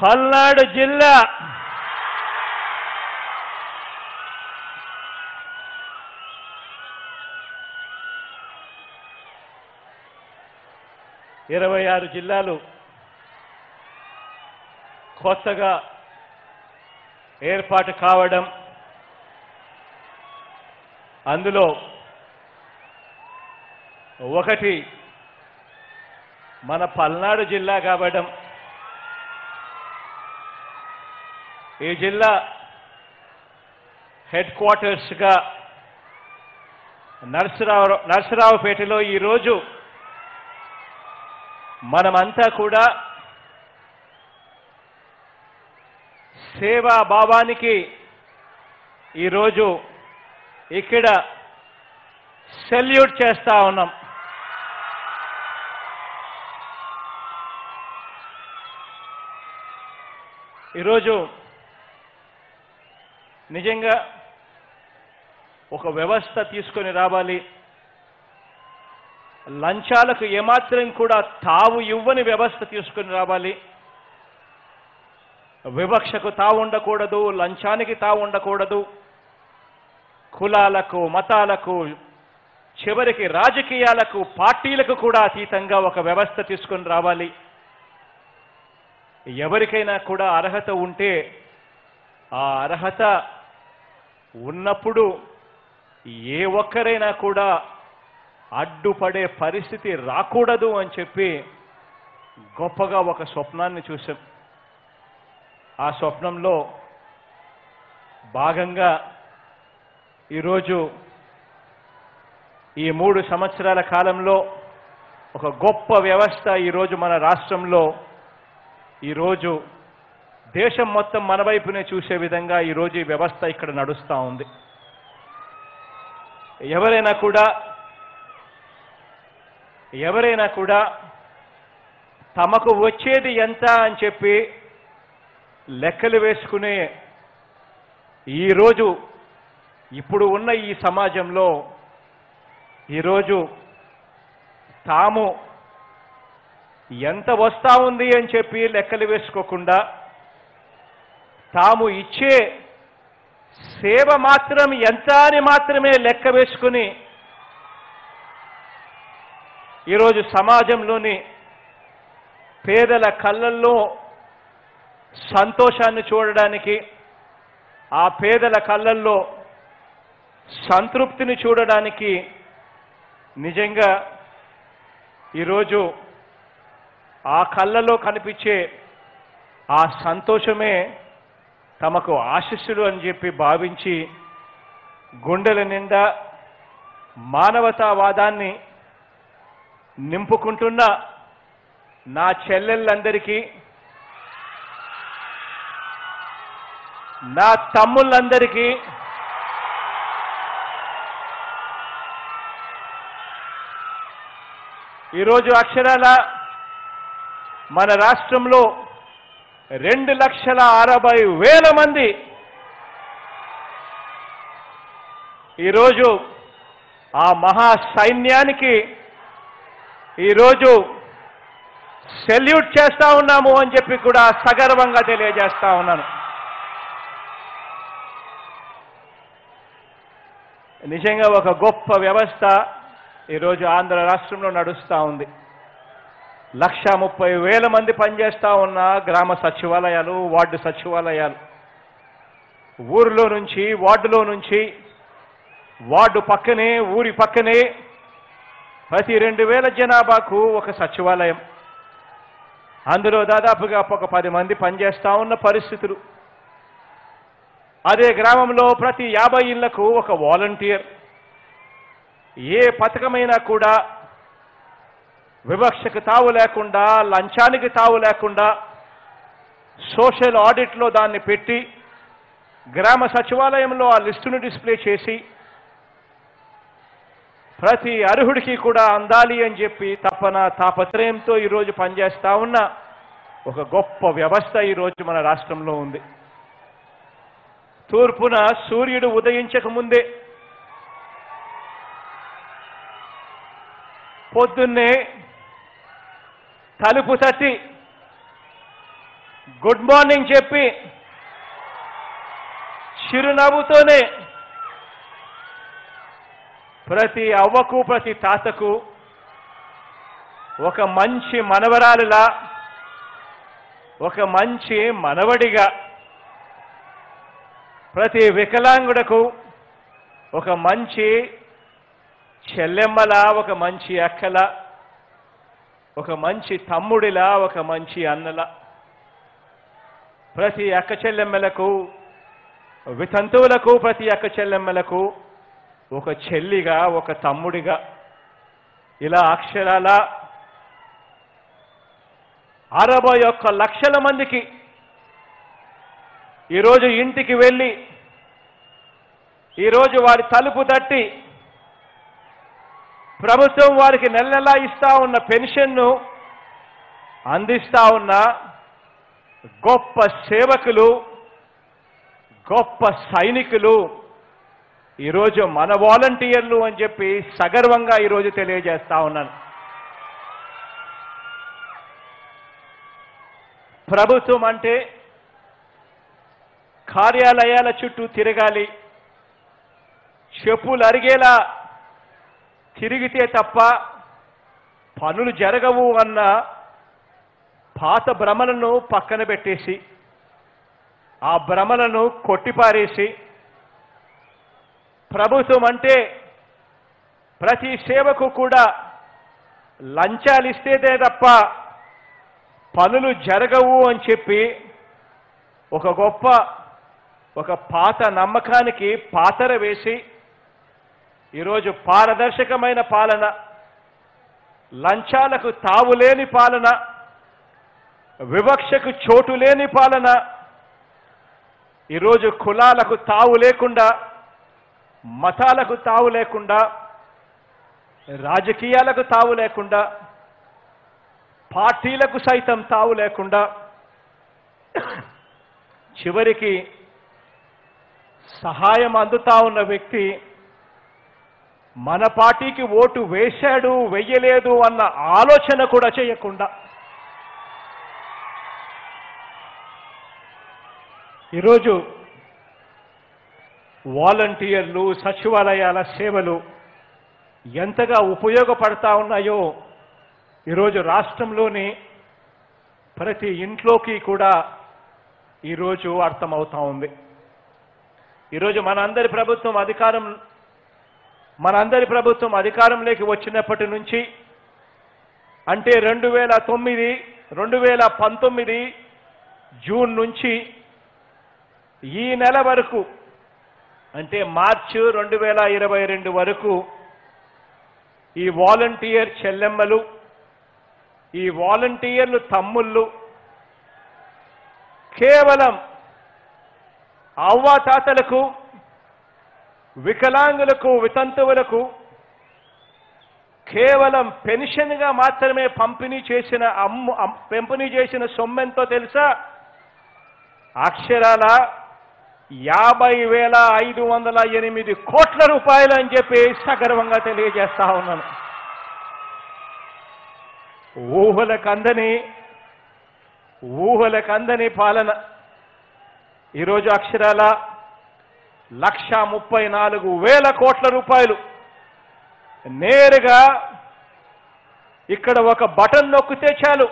పల్నాడు జిల్లా ఇరవై ఆరు జిల్లాలు కొత్తగా ఏర్పాటు కావడం అందులో ఒకటి మన పల్నాడు జిల్లా కావడం ఈ జిల్లా హెడ్ క్వార్టర్స్గా నరసరావు నరసరావుపేటలో ఈరోజు మనమంతా కూడా సేవా భావానికి ఈరోజు ఇక్కడ సెల్యూట్ చేస్తా ఉన్నాం ఈరోజు నిజంగా ఒక వ్యవస్థ తీసుకొని రావాలి లంచాలకు ఏమాత్రం కూడా తావు ఇవ్వని వ్యవస్థ తీసుకొని రావాలి వివక్షకు తావు ఉండకూడదు లంచానికి తావు ఉండకూడదు కులాలకు మతాలకు చివరికి రాజకీయాలకు పార్టీలకు కూడా అతీతంగా ఒక వ్యవస్థ తీసుకొని రావాలి ఎవరికైనా కూడా అర్హత ఉంటే ఆ అర్హత ఉన్నప్పుడు ఏ ఒక్కరైనా కూడా అడ్డుపడే పరిస్థితి రాకూడదు అని చెప్పి గొప్పగా ఒక స్వప్నాన్ని చూశాం ఆ స్వప్నంలో భాగంగా ఈరోజు ఈ మూడు సంవత్సరాల కాలంలో ఒక గొప్ప వ్యవస్థ ఈరోజు మన రాష్ట్రంలో ఈరోజు దేశం మొత్తం మన వైపునే చూసే విధంగా ఈరోజు ఈ వ్యవస్థ ఇక్కడ నడుస్తూ ఉంది ఎవరైనా కూడా ఎవరైనా కూడా తమకు వచ్చేది ఎంత అని చెప్పి లెక్కలు వేసుకునే ఈరోజు ఇప్పుడు ఉన్న ఈ సమాజంలో ఈరోజు తాము ఎంత వస్తా ఉంది అని చెప్పి లెక్కలు వేసుకోకుండా తాము ఇచ్చే సేవ మాత్రం ఎంత అని మాత్రమే లెక్క వేసుకుని ఈరోజు సమాజంలోని పేదల కళ్ళల్లో సంతోషాన్ని చూడడానికి ఆ పేదల కళ్ళల్లో సంతృప్తిని చూడడానికి నిజంగా ఈరోజు ఆ కళ్ళలో కనిపించే ఆ సంతోషమే తమకు ఆశీస్సులు అని చెప్పి భావించి గుండెల నిండా మానవతావాదాన్ని నింపుకుంటున్న నా చెల్లెళ్ళందరికీ నా తమ్ముళ్ళందరికీ ఈరోజు అక్షరాల మన రాష్ట్రంలో రెండు లక్షల అరవై వేల మంది ఈరోజు ఆ మహా సైన్యానికి ఈరోజు సెల్యూట్ చేస్తా ఉన్నాము అని చెప్పి కూడా సగర్వంగా తెలియజేస్తా ఉన్నాను నిజంగా ఒక గొప్ప వ్యవస్థ ఈరోజు ఆంధ్ర రాష్ట్రంలో నడుస్తూ ఉంది లక్ష ముప్పై వేల మంది పనిచేస్తా ఉన్న గ్రామ సచివాలయాలు వార్డు సచివాలయాలు ఊరిలో నుంచి వార్డులో నుంచి వార్డు పక్కనే ఊరి పక్కనే ప్రతి రెండు వేల జనాభాకు ఒక సచివాలయం అందులో దాదాపుగా ఒక పది మంది పనిచేస్తా ఉన్న పరిస్థితులు అదే గ్రామంలో ప్రతి యాభై ఇళ్లకు ఒక వాలంటీర్ ఏ పథకమైనా కూడా వివక్షకు తావు లేకుండా లంచానికి తావు లేకుండా సోషల్ ఆడిట్లో దాన్ని పెట్టి గ్రామ సచివాలయంలో ఆ లిస్టును డిస్ప్లే చేసి ప్రతి అర్హుడికి కూడా అందాలి అని చెప్పి తపన తాపత్రయంతో ఈరోజు పనిచేస్తా ఉన్న ఒక గొప్ప వ్యవస్థ ఈరోజు మన రాష్ట్రంలో ఉంది తూర్పున సూర్యుడు ఉదయించక ముందే పొద్దున్నే తలుపు తట్టి గుడ్ మార్నింగ్ చెప్పి చిరునవ్వుతోనే ప్రతి అవ్వకు ప్రతి తాతకు ఒక మంచి మనవరాలులా ఒక మంచి మనవడిగా ప్రతి వికలాంగుడకు ఒక మంచి చెల్లెమ్మలా ఒక మంచి అక్కల ఒక మంచి తమ్ముడిలా ఒక మంచి అన్నల ప్రతి అక్క చెల్లెమ్మలకు వితంతువులకు ప్రతి అక్క చెల్లెమ్మలకు ఒక చెల్లిగా ఒక తమ్ముడిగా ఇలా అక్షరాల అరవై ఒక్క లక్షల మందికి ఈరోజు ఇంటికి వెళ్ళి ఈరోజు వారి తలుపు తట్టి ప్రభుత్వం వారికి నెల నెలా ఇస్తా ఉన్న పెన్షన్ను అందిస్తా ఉన్న గొప్ప సేవకులు గొప్ప సైనికులు ఈరోజు మన వాలంటీర్లు అని చెప్పి సగర్వంగా ఈరోజు తెలియజేస్తా ఉన్నాను ప్రభుత్వం అంటే కార్యాలయాల చుట్టూ తిరగాలి చెప్పులు అరిగేలా తిరిగితే తప్ప పనులు జరగవు అన్న పాత భ్రమలను పక్కన పెట్టేసి ఆ భ్రమలను కొట్టిపారేసి ప్రభుత్వం అంటే ప్రతి సేవకు కూడా లంచాలు ఇస్తేదే తప్ప పనులు జరగవు అని చెప్పి ఒక గొప్ప ఒక పాత నమ్మకానికి పాతర వేసి ఈరోజు పారదర్శకమైన పాలన లంచాలకు తావులేని పాలన వివక్షకు చోటు లేని పాలన ఈరోజు కులాలకు తావు లేకుండా మతాలకు తావు లేకుండా రాజకీయాలకు తావు లేకుండా పార్టీలకు సైతం తావు లేకుండా చివరికి సహాయం అందుతా ఉన్న వ్యక్తి మన పార్టీకి ఓటు వేశాడు వెయ్యలేదు అన్న ఆలోచన కూడా చేయకుండా ఈరోజు వాలంటీర్లు సచివాలయాల సేవలు ఎంతగా ఉపయోగపడతా ఉన్నాయో ఈరోజు రాష్ట్రంలోని ప్రతి ఇంట్లోకి కూడా ఈరోజు అర్థమవుతా ఉంది ఈరోజు మనందరి ప్రభుత్వం అధికారం మనందరి ప్రభుత్వం అధికారంలోకి వచ్చినప్పటి నుంచి అంటే రెండు వేల తొమ్మిది రెండు వేల పంతొమ్మిది జూన్ నుంచి ఈ నెల వరకు అంటే మార్చి రెండు వేల ఇరవై రెండు వరకు ఈ వాలంటీర్ చెల్లెమ్మలు ఈ వాలంటీర్లు తమ్ముళ్ళు కేవలం అవ్వాతాతలకు వికలాంగులకు వితంతువులకు కేవలం పెన్షన్గా మాత్రమే పంపిణీ చేసిన అమ్ము అమ్- పంపిణీ చేసిన సొమ్మెంతో తెలుసా అక్షరాల యాభై వేల ఐదు వందల ఎనిమిది కోట్ల రూపాయలు అని చెప్పి సగర్వంగా తెలియజేస్తా ఉన్నాను ఊహలకు అందని ఊహలకు అందని పాలన ఈరోజు అక్షరాల లక్ష ముప్పై నాలుగు వేల కోట్ల రూపాయలు నేరుగా ఇక్కడ ఒక బటన్ నొక్కితే చాలు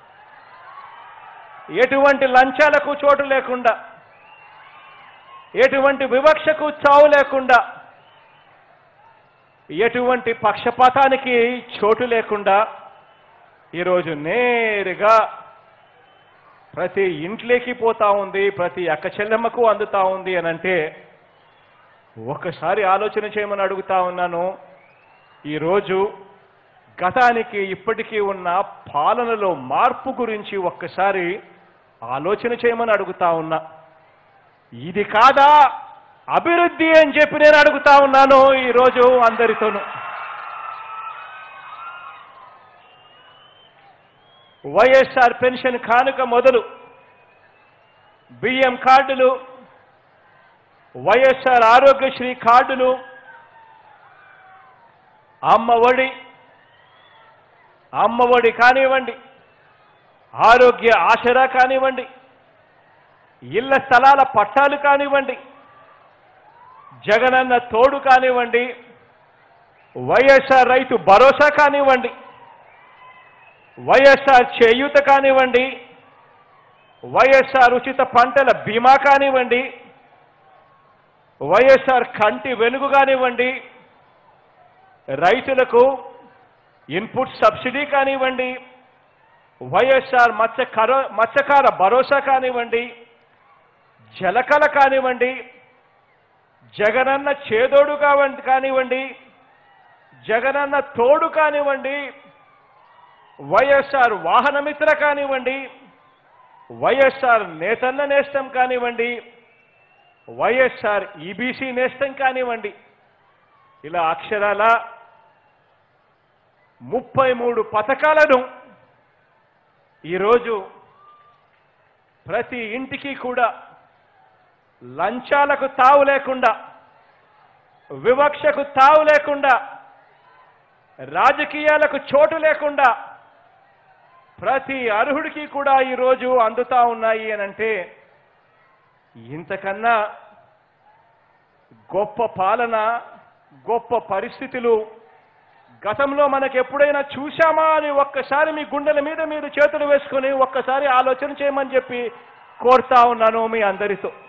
ఎటువంటి లంచాలకు చోటు లేకుండా ఎటువంటి వివక్షకు చావు లేకుండా ఎటువంటి పక్షపాతానికి చోటు లేకుండా ఈరోజు నేరుగా ప్రతి ఇంట్లోకి పోతా ఉంది ప్రతి అక్క చెల్లెమ్మకు అందుతా ఉంది అని అంటే ఒక్కసారి ఆలోచన చేయమని అడుగుతా ఉన్నాను ఈరోజు గతానికి ఇప్పటికీ ఉన్న పాలనలో మార్పు గురించి ఒక్కసారి ఆలోచన చేయమని అడుగుతా ఉన్నా ఇది కాదా అభివృద్ధి అని చెప్పి నేను అడుగుతా ఉన్నాను ఈరోజు అందరితోనూ వైఎస్ఆర్ పెన్షన్ కానుక మొదలు బియ్యం కార్డులు వైఎస్ఆర్ ఆరోగ్యశ్రీ కార్డులు అమ్మ ఒడి అమ్మ ఒడి కానివ్వండి ఆరోగ్య ఆసరా కానివ్వండి ఇళ్ల స్థలాల పట్టాలు కానివ్వండి జగనన్న తోడు కానివ్వండి వైఎస్ఆర్ రైతు భరోసా కానివ్వండి వైఎస్ఆర్ చేయూత కానివ్వండి వైఎస్ఆర్ ఉచిత పంటల బీమా కానివ్వండి వైఎస్ఆర్ కంటి వెలుగు కానివ్వండి రైతులకు ఇన్పుట్ సబ్సిడీ కానివ్వండి వైఎస్ఆర్ మత్స్యకార మత్స్యకార భరోసా కానివ్వండి జలకళ కానివ్వండి జగనన్న చేదోడు కావండి కానివ్వండి జగనన్న తోడు కానివ్వండి వైఎస్ఆర్ వాహనమిత్ర కానివ్వండి వైఎస్ఆర్ నేతన్న నేస్తం కానివ్వండి వైఎస్ఆర్ ఈబీసీ నేస్తం కానివ్వండి ఇలా అక్షరాల ముప్పై మూడు పథకాలను ఈరోజు ప్రతి ఇంటికి కూడా లంచాలకు తావు లేకుండా వివక్షకు తావు లేకుండా రాజకీయాలకు చోటు లేకుండా ప్రతి అర్హుడికి కూడా ఈరోజు అందుతా ఉన్నాయి అని అంటే ఇంతకన్నా గొప్ప పాలన గొప్ప పరిస్థితులు గతంలో మనకు ఎప్పుడైనా చూశామా అని ఒక్కసారి మీ గుండెల మీద మీరు చేతులు వేసుకొని ఒక్కసారి ఆలోచన చేయమని చెప్పి కోరుతా ఉన్నాను మీ అందరితో